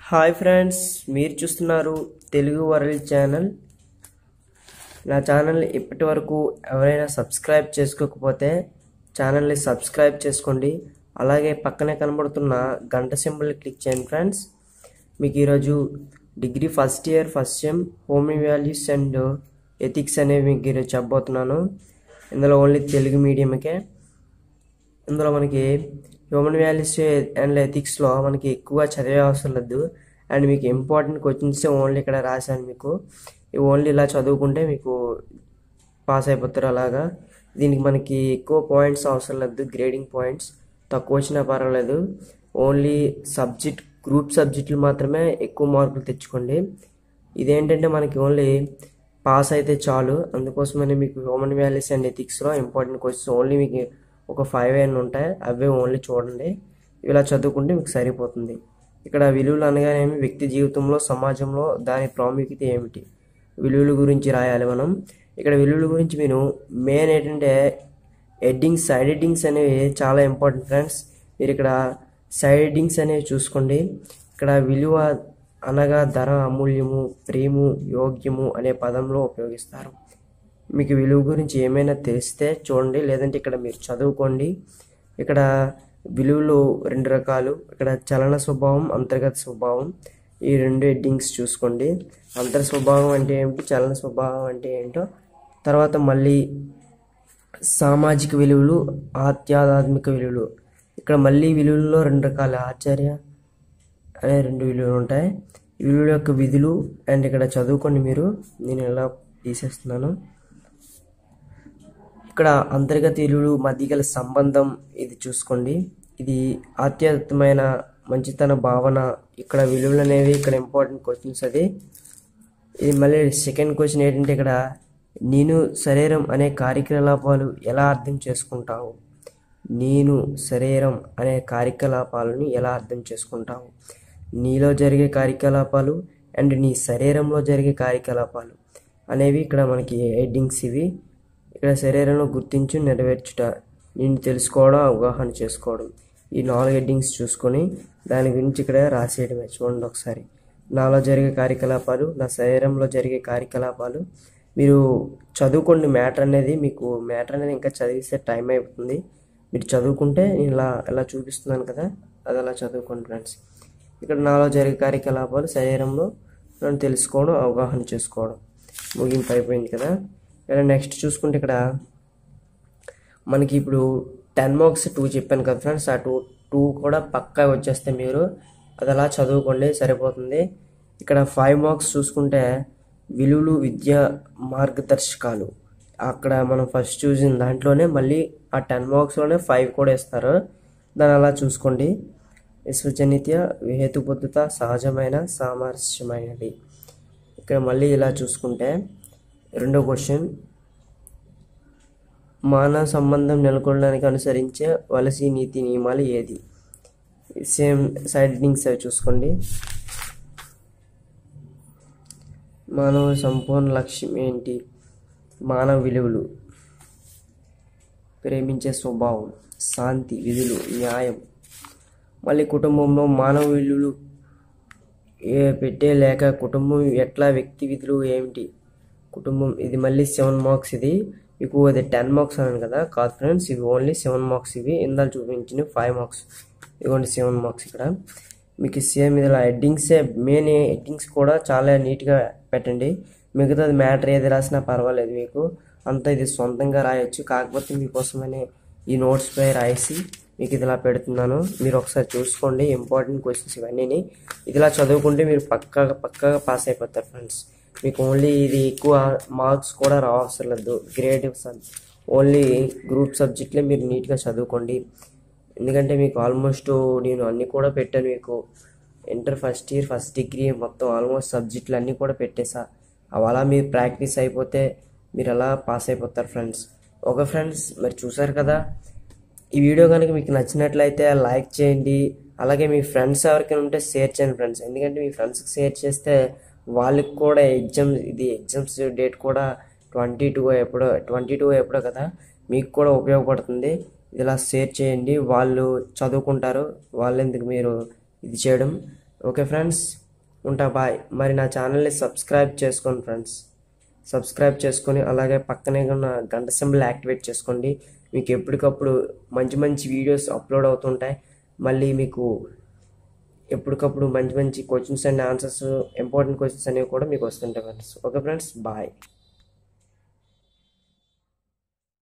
hi friends మీరు చూస్తున్నారు Telugu world channel నా ఛానల్ ఇప్పటి వరకు ఎవరైనా సబ్స్క్రైబ్ చేసుకోకపోతే ఛానల్ని సబ్స్క్రైబ్ చేసుకోండి అలాగే పక్కనే కనబడుతున్న గంట సింబల్ క్లిక్ చేయండి ఫ్రెండ్స్ మీకు ఈరోజు degree first year first sem human values and ethics అనేవి మీకు ఈరోజు చెప్పబోతున్నాను ఇందులో ఓన్లీ తెలుగు మీడియంకే ఇందులో మనకి హ్యూమన్ వాల్యూస్ అండ్ ఎథిక్స్లో మనకి ఎక్కువ చదివే అవసరం లేదు అండ్ మీకు ఇంపార్టెంట్ క్వశ్చన్స్ ఓన్లీ ఇక్కడ రాశాను మీకు ఇవి ఓన్లీ ఇలా చదువుకుంటే మీకు పాస్ అయిపోతారు అలాగా దీనికి మనకి ఎక్కువ పాయింట్స్ అవసరం లేదు గ్రేడింగ్ పాయింట్స్ తక్కువ వచ్చినా పర్వాలేదు ఓన్లీ సబ్జెక్ట్ గ్రూప్ సబ్జెక్టులు మాత్రమే ఎక్కువ మార్కులు తెచ్చుకోండి ఇదేంటంటే మనకి ఓన్లీ పాస్ అయితే చాలు అందుకోసమని మీకు హ్యూమన్ వాల్యూస్ అండ్ ఎథిక్స్లో ఇంపార్టెంట్ క్వశ్చన్స్ ఓన్లీ మీకు ఒక ఫైవ్ అయిన ఉంటాయి అవే ఓన్లీ చూడండి ఇలా చదువుకుంటే మీకు సరిపోతుంది ఇక్కడ విలువలు అనగానేమి వ్యక్తి జీవితంలో సమాజంలో దాని ప్రాముఖ్యత ఏమిటి విలువల గురించి రాయాలి మనం ఇక్కడ విలువల గురించి మీరు మెయిన్ ఏంటంటే ఎడ్డింగ్స్ సైడ్ ఎడ్డింగ్స్ అనేవి చాలా ఇంపార్టెంట్ ఫ్రెండ్స్ మీరు ఇక్కడ సైడ్ ఎడ్డింగ్స్ అనేవి చూసుకోండి ఇక్కడ విలువ అనగా ధర అమూల్యము ప్రేము యోగ్యము అనే పదంలో ఉపయోగిస్తారు మీకు విలువ గురించి ఏమైనా తెలిస్తే చూడండి లేదంటే ఇక్కడ మీరు చదువుకోండి ఇక్కడ విలువలు రెండు రకాలు ఇక్కడ చలన స్వభావం అంతర్గత స్వభావం ఈ రెండు హెడ్డింగ్స్ చూసుకోండి అంతర్ స్వభావం అంటే ఏమిటి చలన స్వభావం అంటే ఏంటో తర్వాత మళ్ళీ సామాజిక విలువలు ఆధ్యాత్మిక విలువలు ఇక్కడ మళ్ళీ విలువల్లో రెండు రకాల ఆచార్య అనే రెండు విలువలు ఉంటాయి ఈ విలువల యొక్క విధులు అండ్ ఇక్కడ చదువుకోండి మీరు నేను ఎలా తీసేస్తున్నాను ఇక్కడ అంతర్గత విలువలు మధ్య గల సంబంధం ఇది చూసుకోండి ఇది ఆధ్యాత్మికమైన మంచితన భావన ఇక్కడ విలువలు అనేవి ఇక్కడ ఇంపార్టెంట్ క్వశ్చన్స్ అది ఇది మళ్ళీ సెకండ్ క్వశ్చన్ ఏంటంటే ఇక్కడ నేను శరీరం అనే కార్యకలాపాలు ఎలా అర్థం చేసుకుంటావు నేను శరీరం అనే కార్యకలాపాలను ఎలా అర్థం చేసుకుంటావు నీలో జరిగే కార్యకలాపాలు అండ్ నీ శరీరంలో జరిగే కార్యకలాపాలు అనేవి ఇక్కడ మనకి హెడ్డింగ్స్ ఇవి ఇక్కడ శరీరంలో గుర్తించి నెరవేర్చుట నేను తెలుసుకోవడం అవగాహన చేసుకోవడం ఈ నాలుగు హెడ్డింగ్స్ చూసుకొని దాని గురించి ఇక్కడ రాసేయడమే చూడండి ఒకసారి నాలో జరిగే కార్యకలాపాలు నా శరీరంలో జరిగే కార్యకలాపాలు మీరు చదువుకోండి మ్యాటర్ అనేది మీకు మ్యాటర్ అనేది ఇంకా చదివిస్తే టైం అయిపోతుంది మీరు చదువుకుంటే నేను ఇలా ఇలా చూపిస్తున్నాను కదా అది అలా చదువుకోండి ఫ్రెండ్స్ ఇక్కడ నాలో జరిగే కార్యకలాపాలు శరీరంలో నన్ను తెలుసుకోవడం అవగాహన చేసుకోవడం ముగింపు అయిపోయింది కదా ఇక్కడ నెక్స్ట్ చూసుకుంటే ఇక్కడ మనకి ఇప్పుడు టెన్ మార్క్స్ టూ చెప్పాను కదా ఫ్రెండ్స్ ఆ టూ టూ కూడా పక్కా వచ్చేస్తే మీరు అది అలా చదువుకోండి సరిపోతుంది ఇక్కడ ఫైవ్ మార్క్స్ చూసుకుంటే విలువలు విద్యా మార్గదర్శకాలు అక్కడ మనం ఫస్ట్ చూసిన దాంట్లోనే మళ్ళీ ఆ టెన్ మార్క్స్లోనే ఫైవ్ కూడా ఇస్తారు దాన్ని అలా చూసుకోండి విశ్వజనిత్య హేతుబద్ధత సహజమైన సామరస్యమైనది ఇక్కడ మళ్ళీ ఇలా చూసుకుంటే రెండో క్వశ్చన్ మానవ సంబంధం నెలకొనడానికి అనుసరించే వలసీ నీతి నియమాలు ఏది సేమ్ సైడ్ లింక్స్ అవి చూసుకోండి మానవ సంపూర్ణ లక్ష్యం ఏంటి మానవ విలువలు ప్రేమించే స్వభావం శాంతి విధులు న్యాయం మళ్ళీ కుటుంబంలో మానవ విలువలు ఏ పెట్టే లేక కుటుంబం ఎట్లా వ్యక్తి విధులు ఏమిటి కుటుంబం ఇది మళ్ళీ సెవెన్ మార్క్స్ ఇది మీకు అది టెన్ మార్క్స్ అన్నాను కదా కాదు ఫ్రెండ్స్ ఇవి ఓన్లీ సెవెన్ మార్క్స్ ఇవి ఇందాక చూపించిన ఫైవ్ మార్క్స్ ఇదిగోండి సెవెన్ మార్క్స్ ఇక్కడ మీకు సేమ్ ఇదిలా హెడ్డింగ్సే మెయిన్ హెడ్డింగ్స్ కూడా చాలా నీట్గా పెట్టండి మిగతాది మ్యాటర్ ఏది రాసినా పర్వాలేదు మీకు అంతా ఇది సొంతంగా రాయొచ్చు కాకపోతే మీకోసమనే ఈ నోట్స్ పై రాసి మీకు ఇదిలా పెడుతున్నాను మీరు ఒకసారి చూసుకోండి ఇంపార్టెంట్ క్వశ్చన్స్ ఇవన్నీ ఇదిలా చదువుకుంటే మీరు పక్కాగా పక్కాగా పాస్ అయిపోతారు ఫ్రెండ్స్ మీకు ఓన్లీ ఇది ఎక్కువ మార్క్స్ కూడా రావసరం లేదు గ్రేడ్ ఓన్లీ గ్రూప్ సబ్జెక్ట్లే మీరు నీట్గా చదువుకోండి ఎందుకంటే మీకు ఆల్మోస్ట్ నేను అన్నీ కూడా పెట్టాను మీకు inter first year first degree మొత్తం ఆల్మోస్ట్ సబ్జెక్టులు అన్నీ కూడా పెట్టేసా అవి అలా మీరు ప్రాక్టీస్ అయిపోతే మీరు అలా పాస్ అయిపోతారు ఫ్రెండ్స్ ఓకే ఫ్రెండ్స్ మరి చూసారు కదా ఈ వీడియో కనుక మీకు నచ్చినట్లయితే లైక్ చేయండి అలాగే మీ ఫ్రెండ్స్ ఎవరికైనా ఉంటే షేర్ చేయండి ఫ్రెండ్స్ ఎందుకంటే మీ ఫ్రెండ్స్కి షేర్ చేస్తే వాళ్ళకి కూడా ఎగ్జామ్ ఇది ఎగ్జామ్స్ డేట్ కూడా ట్వంటీ టూ ఎప్పుడో ట్వంటీ టూ ఎప్పుడో కదా మీకు కూడా ఉపయోగపడుతుంది ఇలా షేర్ చేయండి వాళ్ళు చదువుకుంటారు వాళ్ళు ఎందుకు మీరు ఇది చేయడం ఓకే ఫ్రెండ్స్ ఉంటా బాయ్ మరి నా ఛానల్ని సబ్స్క్రైబ్ చేసుకోండి ఫ్రెండ్స్ సబ్స్క్రైబ్ చేసుకొని అలాగే పక్కనే ఉన్న గంట సింబల్ యాక్టివేట్ చేసుకోండి మీకు ఎప్పటికప్పుడు మంచి మంచి వీడియోస్ అప్లోడ్ అవుతుంటాయి మళ్ళీ మీకు ఎప్పటికప్పుడు మంచి మంచి questions and answers important questions అనేవి కూడా మీకు వస్తుంటాయి ఫ్రెండ్స్ ఓకే ఫ్రెండ్స్ బాయ్